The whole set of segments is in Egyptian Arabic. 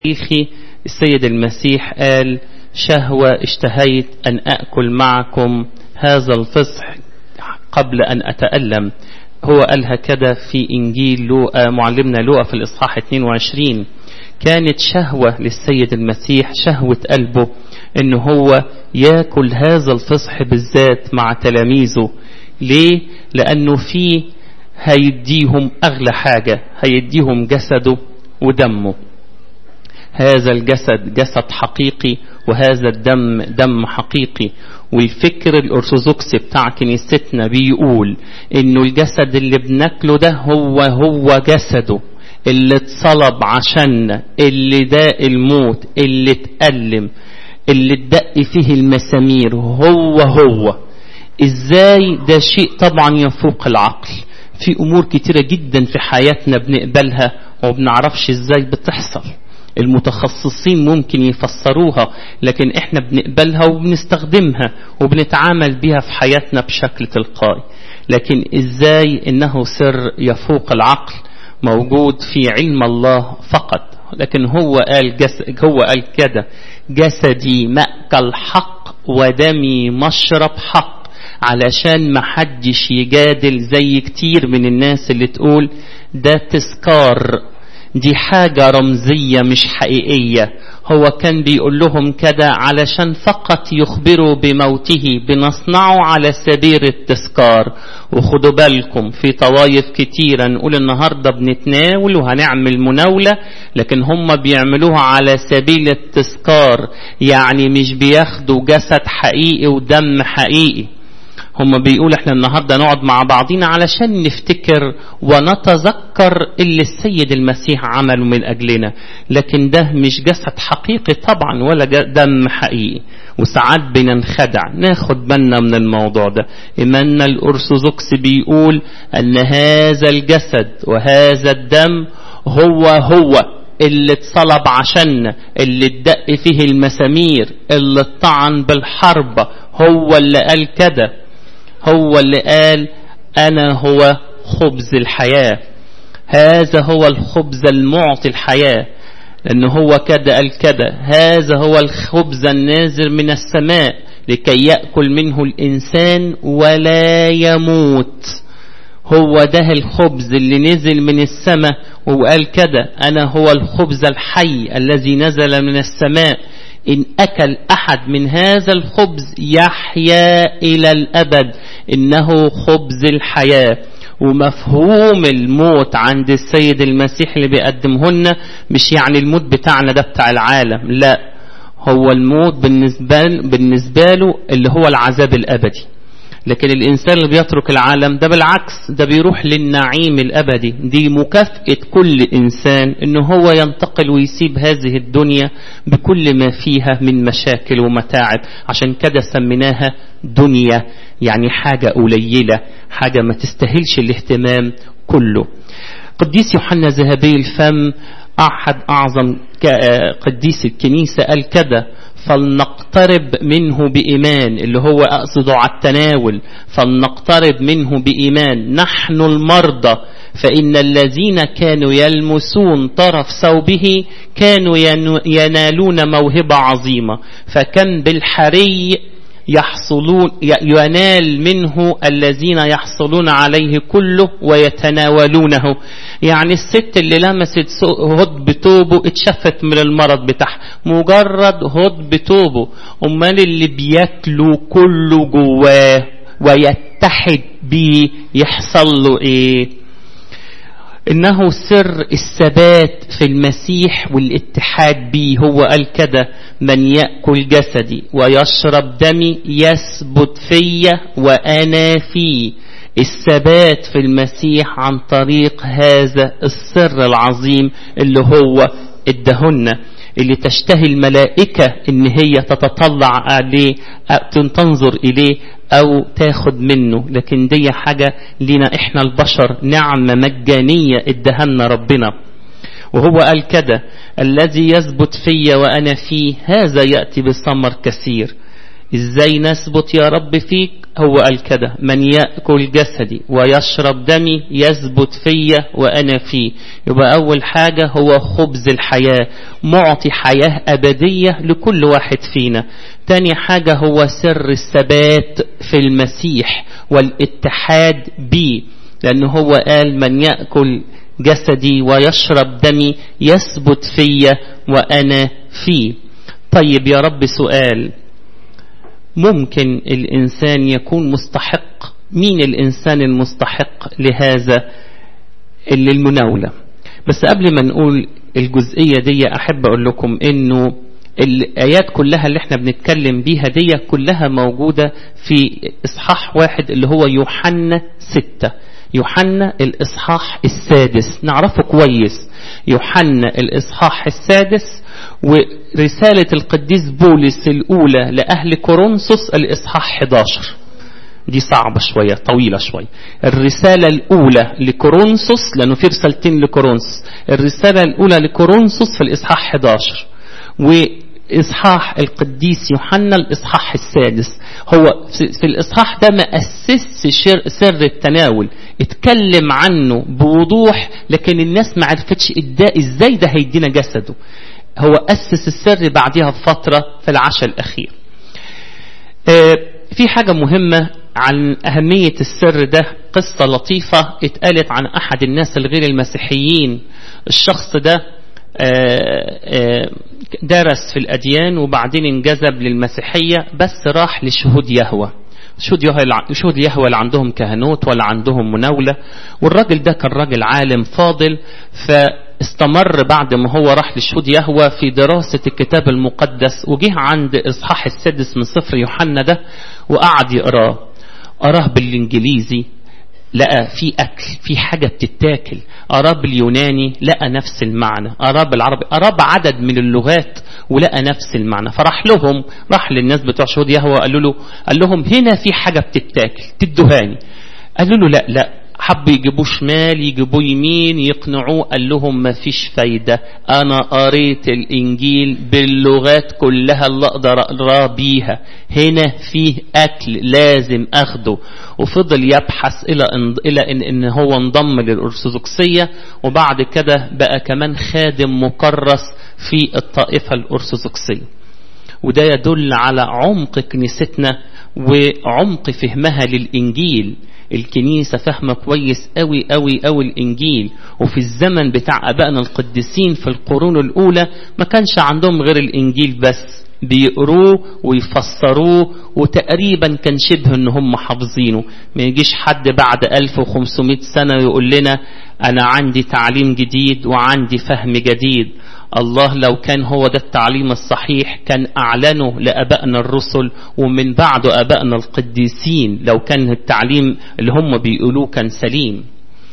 تاريخي السيد المسيح قال شهوة اشتهيت أن أكل معكم هذا الفصح قبل أن أتألم هو قال هكذا في إنجيل لوقا معلمنا لوقا في الإصحاح 22 كانت شهوة للسيد المسيح شهوة قلبه أنه هو يأكل هذا الفصح بالذات مع تلاميذه ليه؟ لأنه فيه هيديهم أغلى حاجة هيديهم جسده ودمه هذا الجسد جسد حقيقي وهذا الدم دم حقيقي والفكر الأرثوذكسي بتاع كنيستنا بيقول إنه الجسد اللي بناكله ده هو هو جسده اللي اتصلب عشان اللي داء الموت اللي اتألم اللي اتدق فيه المسامير هو هو ازاي ده شيء طبعا يفوق العقل في امور كتيرة جدا في حياتنا بنقبلها وبنعرفش ازاي بتحصل المتخصصين ممكن يفسروها لكن احنا بنقبلها وبنستخدمها وبنتعامل بها في حياتنا بشكل تلقائي لكن ازاي انه سر يفوق العقل موجود في علم الله فقط لكن هو قال جس هو قال كده جسدي مأكل حق ودمي مشرب حق علشان ما حدش يجادل زي كتير من الناس اللي تقول ده تذكار دي حاجة رمزية مش حقيقية هو كان بيقول لهم كده علشان فقط يخبروا بموته بنصنعه على سبيل التذكار وخدوا بالكم في طوايف كتيرة نقول النهاردة بنتناول وهنعمل مناولة لكن هم بيعملوها على سبيل التذكار يعني مش بياخدوا جسد حقيقي ودم حقيقي هم بيقول احنا النهاردة نقعد مع بعضينا علشان نفتكر ونتذكر اللي السيد المسيح عمله من أجلنا لكن ده مش جسد حقيقي طبعا ولا دم حقيقي وساعات بننخدع ناخد بالنا من الموضوع ده إيماننا الأرثوذكس بيقول أن هذا الجسد وهذا الدم هو هو اللي اتصلب عشان اللي اتدق فيه المسامير اللي اتطعن بالحربة هو اللي قال كده هو اللي قال أنا هو خبز الحياة هذا هو الخبز المعطي الحياة لأنه هو كده قال كده هذا هو الخبز النازل من السماء لكي يأكل منه الإنسان ولا يموت هو ده الخبز اللي نزل من السماء وقال كده أنا هو الخبز الحي الذي نزل من السماء إن أكل أحد من هذا الخبز يحيا إلى الأبد إنه خبز الحياة ومفهوم الموت عند السيد المسيح اللي بيقدمه لنا مش يعني الموت بتاعنا ده بتاع العالم لا هو الموت بالنسبة, بالنسبة له اللي هو العذاب الأبدي لكن الإنسان اللي بيترك العالم ده بالعكس ده بيروح للنعيم الأبدي دي مكافأة كل إنسان إنه هو ينتقل ويسيب هذه الدنيا بكل ما فيها من مشاكل ومتاعب عشان كده سميناها دنيا يعني حاجة قليلة حاجة ما تستاهلش الاهتمام كله قديس يوحنا ذهبي الفم أحد أعظم قديس الكنيسة قال كده فلنقترب منه بإيمان اللي هو أقصده على التناول فلنقترب منه بإيمان نحن المرضى فإن الذين كانوا يلمسون طرف ثوبه كانوا ينالون موهبة عظيمة فكان بالحري يحصلون ينال منه الذين يحصلون عليه كله ويتناولونه يعني الست اللي لمست هد بتوبه اتشفت من المرض بتاعها مجرد هد بتوبه امال اللي بياكلوا كله جواه ويتحد بيه يحصل له ايه إنه سر الثبات في المسيح والاتحاد به هو قال كده من يأكل جسدي ويشرب دمي يثبت فيا وأنا فيه الثبات في المسيح عن طريق هذا السر العظيم اللي هو ادهن اللي تشتهي الملائكة ان هي تتطلع عليه تنظر اليه او تاخد منه لكن دي حاجة لنا احنا البشر نعمة مجانية ادهنا ربنا وهو قال كده الذي يثبت في وأنا فيه هذا يأتي بثمر كثير ازاي نثبت يا رب فيك هو قال كده من يأكل جسدي ويشرب دمي يثبت فيا وأنا فيه يبقى أول حاجة هو خبز الحياة معطي حياة أبدية لكل واحد فينا تاني حاجة هو سر الثبات في المسيح والاتحاد بيه لأنه هو قال من يأكل جسدي ويشرب دمي يثبت فيا وأنا فيه طيب يا رب سؤال ممكن الإنسان يكون مستحق مين الإنسان المستحق لهذا للمناولة بس قبل ما نقول الجزئية دي أحب أقول لكم إنه الآيات كلها اللي احنا بنتكلم بيها دي كلها موجودة في إصحاح واحد اللي هو يوحنا ستة يوحنا الإصحاح السادس نعرفه كويس يوحنا الإصحاح السادس ورسالة القديس بولس الأولى لأهل كورنثوس الإصحاح 11 دي صعبة شوية طويلة شوية الرسالة الأولى لكورنثوس لأنه في رسالتين لكورنثوس الرسالة الأولى لكورنثوس في الإصحاح 11 وإصحاح القديس يوحنا الإصحاح السادس هو في الإصحاح ده ما أسس سر التناول اتكلم عنه بوضوح لكن الناس ما عرفتش ازاي ده هيدينا جسده هو أسس السر بعدها بفترة في العشاء الأخير اه في حاجة مهمة عن أهمية السر ده قصة لطيفة اتقالت عن أحد الناس الغير المسيحيين الشخص ده اه اه درس في الأديان وبعدين انجذب للمسيحية بس راح لشهود يهوه شهود يهوى شهود يهوى اللي عندهم كهنوت ولا عندهم مناولة والراجل ده كان راجل عالم فاضل فاستمر بعد ما هو راح لشهود يهوى في دراسة الكتاب المقدس وجه عند إصحاح السادس من سفر يوحنا ده وقعد يقراه قراه بالإنجليزي لقى في أكل في حاجة بتتاكل قراه باليوناني لقى نفس المعنى قراه بالعربي قراه بعدد من اللغات ولقى نفس المعنى فراح لهم راح للناس بتوع شهود يهوى قالوا له قال لهم هنا في حاجة بتتاكل تدهاني قالوا له لا لا حبوا يجيبوه شمال يجيبوه يمين يقنعوه قال لهم ما فيش فايدة أنا قريت الإنجيل باللغات كلها اللي أقدر أقرأ بيها هنا فيه أكل لازم أخده وفضل يبحث إلى إن, إلى إن, إن هو انضم للأرثوذكسية وبعد كده بقى كمان خادم مكرس في الطائفة الأرثوذكسية وده يدل على عمق كنيستنا وعمق فهمها للإنجيل الكنيسة فاهمة كويس قوي قوي قوي الإنجيل وفي الزمن بتاع أبائنا القديسين في القرون الأولى ما كانش عندهم غير الإنجيل بس بيقروه ويفسروه وتقريبا كان شبه ان هم حافظينه ما يجيش حد بعد 1500 سنة يقول لنا انا عندي تعليم جديد وعندي فهم جديد الله لو كان هو ده التعليم الصحيح كان أعلنه لأبائنا الرسل ومن بعده أبائنا القديسين لو كان التعليم اللي هم بيقولوه كان سليم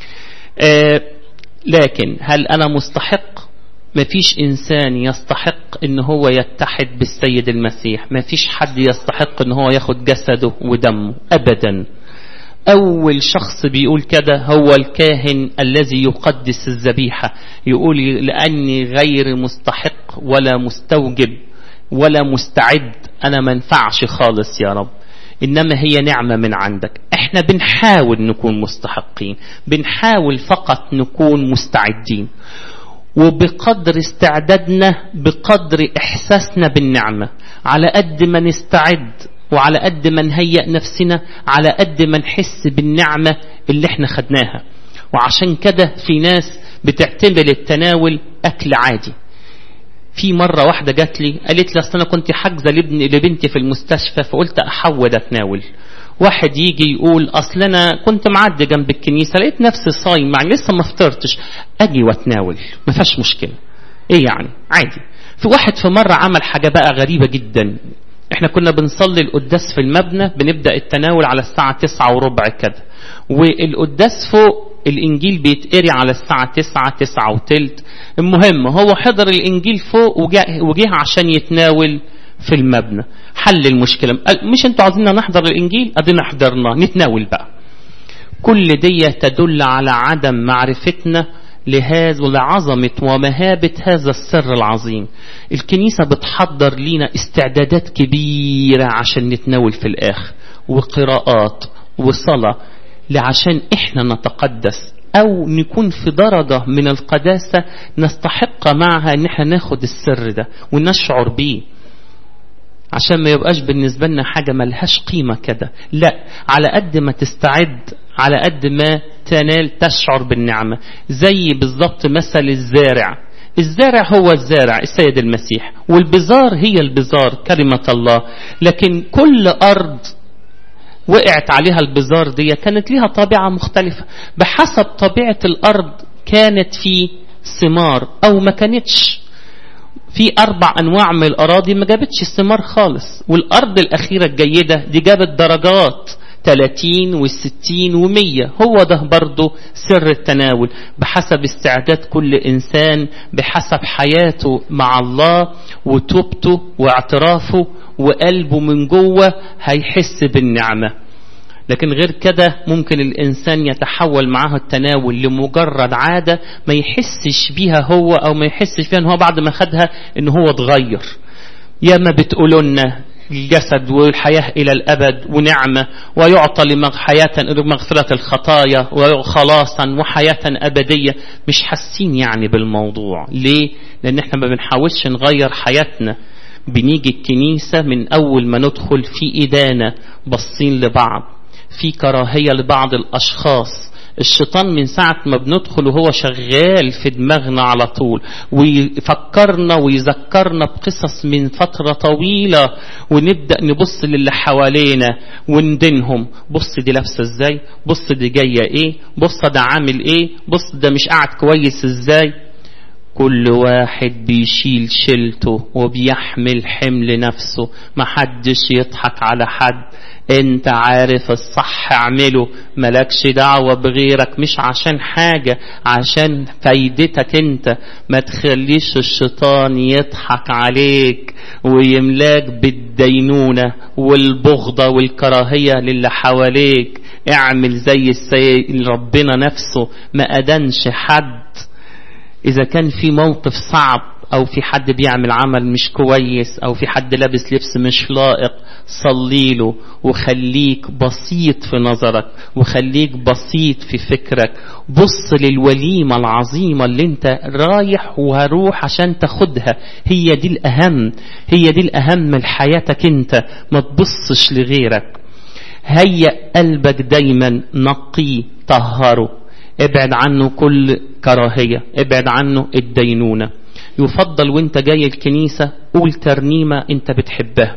آه لكن هل أنا مستحق مفيش إنسان يستحق إن هو يتحد بالسيد المسيح مفيش حد يستحق إن هو ياخد جسده ودمه أبدا أول شخص بيقول كده هو الكاهن الذي يقدس الذبيحة يقول لأني غير مستحق ولا مستوجب ولا مستعد أنا منفعش خالص يا رب إنما هي نعمة من عندك احنا بنحاول نكون مستحقين بنحاول فقط نكون مستعدين وبقدر استعدادنا بقدر إحساسنا بالنعمة على قد ما نستعد وعلى قد ما نهيئ نفسنا على قد ما نحس بالنعمة اللي احنا خدناها وعشان كده في ناس بتعتبر التناول أكل عادي في مرة واحدة جات لي قالت لي أصل أنا كنت حاجزة لابن لبنتي في المستشفى فقلت أحود أتناول واحد يجي يقول أصل أنا كنت معدي جنب الكنيسة لقيت نفسي صايم يعني لسه ما فطرتش أجي وأتناول ما فيهاش مشكلة إيه يعني عادي في واحد في مرة عمل حاجة بقى غريبة جدا احنا كنا بنصلي القداس في المبنى بنبدأ التناول على الساعة تسعة وربع كده والقداس فوق الإنجيل بيتقري على الساعة تسعة تسعة وتلت المهم هو حضر الإنجيل فوق وجه عشان يتناول في المبنى حل المشكلة مش انتوا عايزيننا نحضر الإنجيل أدينا حضرنا نتناول بقى كل دي تدل على عدم معرفتنا لهذا ولعظمة ومهابة هذا السر العظيم الكنيسة بتحضر لينا استعدادات كبيرة عشان نتناول في الآخر وقراءات وصلاة لعشان احنا نتقدس او نكون في درجة من القداسة نستحق معها ان احنا ناخد السر ده ونشعر بيه عشان ما يبقاش بالنسبة لنا حاجة ملهاش قيمة كده لا على قد ما تستعد على قد ما تنال تشعر بالنعمة زي بالضبط مثل الزارع الزارع هو الزارع السيد المسيح والبزار هي البزار كلمة الله لكن كل أرض وقعت عليها البزار دي كانت ليها طابعة مختلفة بحسب طبيعة الأرض كانت في ثمار أو ما كانتش في أربع أنواع من الأراضي ما جابتش ثمار خالص والأرض الأخيرة الجيدة دي جابت درجات 30 والستين ومية هو ده برضه سر التناول بحسب استعداد كل إنسان بحسب حياته مع الله وتوبته واعترافه وقلبه من جوه هيحس بالنعمة لكن غير كده ممكن الإنسان يتحول معاه التناول لمجرد عادة ما يحسش بيها هو أو ما يحسش بيها إن هو بعد ما خدها إن هو اتغير يا ما بتقولوا لنا الجسد والحياة إلى الأبد ونعمة ويعطى حياة لمغفرة الخطايا وخلاصا وحياة أبدية مش حاسين يعني بالموضوع ليه؟ لأن احنا ما بنحاولش نغير حياتنا بنيجي الكنيسة من أول ما ندخل في إدانة باصين لبعض في كراهية لبعض الأشخاص الشيطان من ساعة ما بندخل وهو شغال في دماغنا على طول ويفكرنا ويذكرنا بقصص من فترة طويلة ونبدأ نبص للي حوالينا وندينهم بص دي لابسة ازاي بص دي جاية ايه بص ده عامل ايه بص ده مش قاعد كويس ازاي كل واحد بيشيل شيلته وبيحمل حمل نفسه محدش يضحك على حد انت عارف الصح اعمله ملكش دعوة بغيرك مش عشان حاجة عشان فايدتك انت ما تخليش الشيطان يضحك عليك ويملاك بالدينونة والبغضة والكراهية للي حواليك اعمل زي السيد ربنا نفسه ما أدنش حد إذا كان في موقف صعب أو في حد بيعمل عمل مش كويس أو في حد لابس لبس مش لائق صلي له وخليك بسيط في نظرك وخليك بسيط في فكرك بص للوليمة العظيمة اللي انت رايح وهروح عشان تاخدها هي دي الأهم هي دي الأهم لحياتك انت ما تبصش لغيرك هيأ قلبك دايما نقيه طهره ابعد عنه كل كراهية ابعد عنه الدينونة يفضل وانت جاي الكنيسة قول ترنيمة انت بتحبها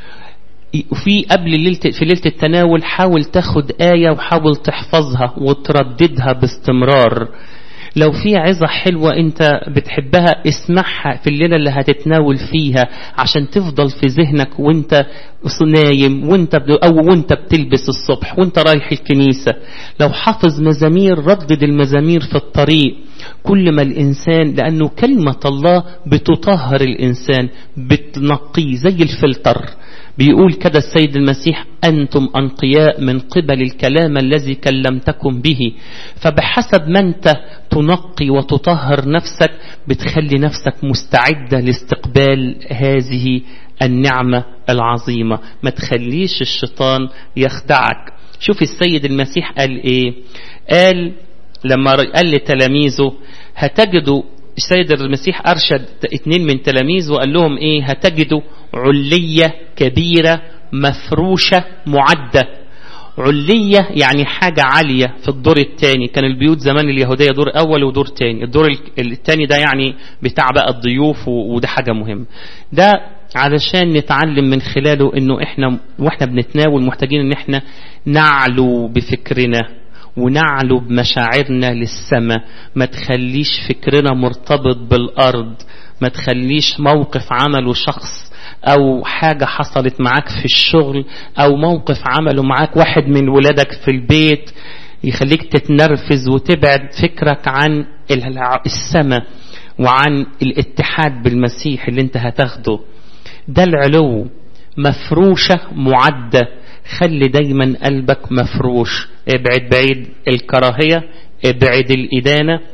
وفي قبل ليلة في ليلة التناول حاول تاخد آية وحاول تحفظها وترددها باستمرار لو في عظة حلوة انت بتحبها اسمعها في الليلة اللي هتتناول فيها عشان تفضل في ذهنك وانت نايم وانت او وانت بتلبس الصبح وانت رايح الكنيسة لو حافظ مزامير ردد المزامير في الطريق كل ما الإنسان لأنه كلمة الله بتطهر الإنسان بتنقيه زي الفلتر بيقول كده السيد المسيح أنتم أنقياء من قبل الكلام الذي كلمتكم به فبحسب ما أنت تنقي وتطهر نفسك بتخلي نفسك مستعدة لاستقبال هذه النعمة العظيمة ما تخليش الشيطان يخدعك شوف السيد المسيح قال ايه قال لما قال لتلاميذه هتجدوا السيد المسيح أرشد اثنين من تلاميذه وقال لهم ايه هتجدوا علية كبيرة مفروشة معدة علية يعني حاجة عالية في الدور الثاني كان البيوت زمان اليهودية دور أول ودور ثاني الدور الثاني ده يعني بتاع بقى الضيوف وده حاجة مهمة ده علشان نتعلم من خلاله انه احنا واحنا بنتناول محتاجين ان احنا نعلو بفكرنا ونعلو بمشاعرنا للسماء ما تخليش فكرنا مرتبط بالأرض ما تخليش موقف عمله شخص أو حاجة حصلت معاك في الشغل أو موقف عمله معاك واحد من ولادك في البيت يخليك تتنرفز وتبعد فكرك عن السماء وعن الاتحاد بالمسيح اللي انت هتاخده ده العلو مفروشة معدة خلي دايما قلبك مفروش ابعد بعيد الكراهية ابعد الإدانة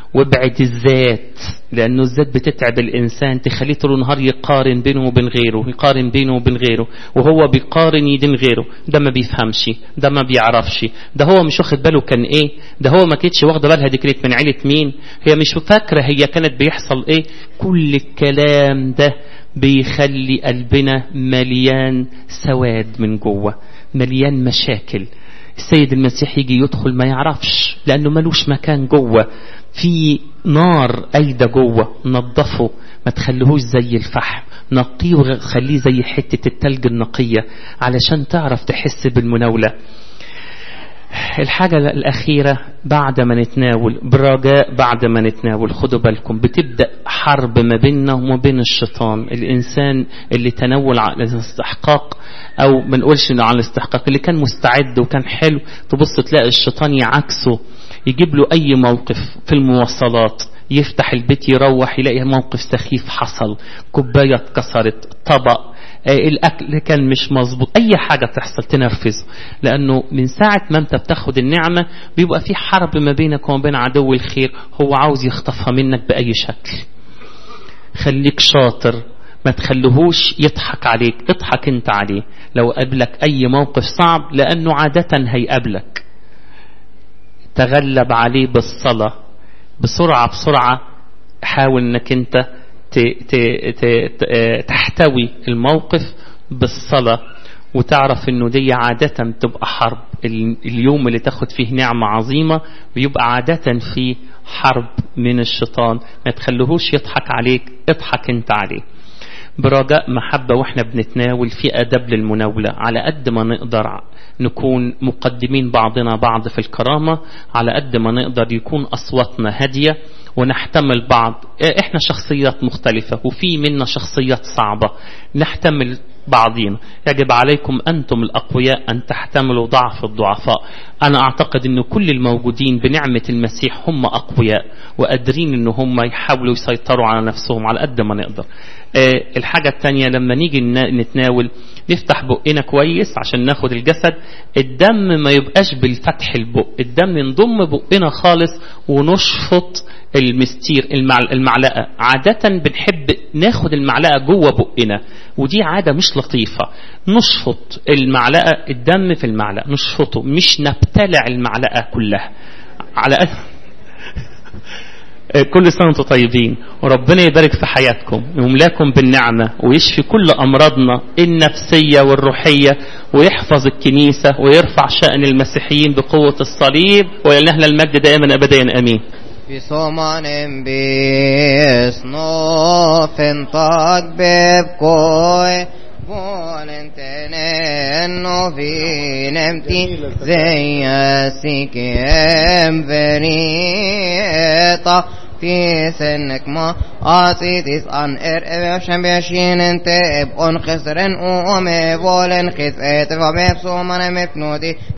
وابعد الذات لأنه الذات بتتعب الإنسان تخليه طول النهار يقارن بينه وبين غيره يقارن بينه وبين غيره وهو بيقارن يدين غيره ده ما بيفهمش ده ما بيعرفش ده هو مش واخد باله كان ايه ده هو ما كانتش واخده بالها دي كانت من عيلة مين هي مش فاكرة هي كانت بيحصل ايه كل الكلام ده بيخلي قلبنا مليان سواد من جوه مليان مشاكل السيد المسيح يجي يدخل ما يعرفش لأنه ملوش مكان جوه في نار أيدة جوه نظفه ما تخليهوش زي الفحم نقيه وخليه زي حتة التلج النقية علشان تعرف تحس بالمناولة الحاجة الأخيرة بعد ما نتناول برجاء بعد ما نتناول خدوا بالكم بتبدأ حرب ما بيننا وما بين الشيطان الإنسان اللي تنول على الاستحقاق أو ما نقولش إنه على الاستحقاق اللي كان مستعد وكان حلو تبص تلاقي الشيطان يعكسه يجيب له أي موقف في المواصلات يفتح البيت يروح يلاقي موقف سخيف حصل كوباية اتكسرت طبق الاكل كان مش مظبوط اي حاجه تحصل تنرفزه لانه من ساعه ما انت بتاخد النعمه بيبقى في حرب ما بينك وما بين عدو الخير هو عاوز يخطفها منك باي شكل خليك شاطر ما تخليهوش يضحك عليك اضحك انت عليه لو قابلك اي موقف صعب لانه عاده هيقابلك تغلب عليه بالصلاه بسرعه بسرعه حاول انك انت تحتوي الموقف بالصلاة وتعرف انه دي عادة تبقى حرب اليوم اللي تاخد فيه نعمة عظيمة بيبقى عادة فيه حرب من الشيطان ما تخليهوش يضحك عليك اضحك انت عليه برجاء محبة واحنا بنتناول في أدب للمناولة على قد ما نقدر نكون مقدمين بعضنا بعض في الكرامة على قد ما نقدر يكون أصواتنا هادية ونحتمل بعض احنا شخصيات مختلفة وفي منا شخصيات صعبة نحتمل بعضين يجب عليكم أنتم الأقوياء أن تحتملوا ضعف الضعفاء أنا أعتقد أن كل الموجودين بنعمة المسيح هم أقوياء وقادرين أن هم يحاولوا يسيطروا على نفسهم على قد ما نقدر أه الحاجة الثانية لما نيجي نتناول نفتح بقنا كويس عشان ناخد الجسد الدم ما يبقاش بالفتح البق الدم نضم بقنا خالص ونشفط المستير المعلقة عادة بنحب ناخد المعلقة جوه بقنا ودي عادة مش لطيفة نشفط المعلقة الدم في المعلقة نشفطه مش نبتلع المعلقة كلها على كل سنة وانتم طيبين وربنا يبارك في حياتكم ويملاكم بالنعمة ويشفي كل أمراضنا النفسية والروحية ويحفظ الكنيسة ويرفع شأن المسيحيين بقوة الصليب ولنهل المجد دائما أبدا أمين Visomanem bis nofen tag bebkoi volentenen novinem ti zeyasikem verita في سنك ما آتيتس أن إر إبشن بيشين انت إبقون خسرن أومي بولن خسئت فبيبسو من مفنودي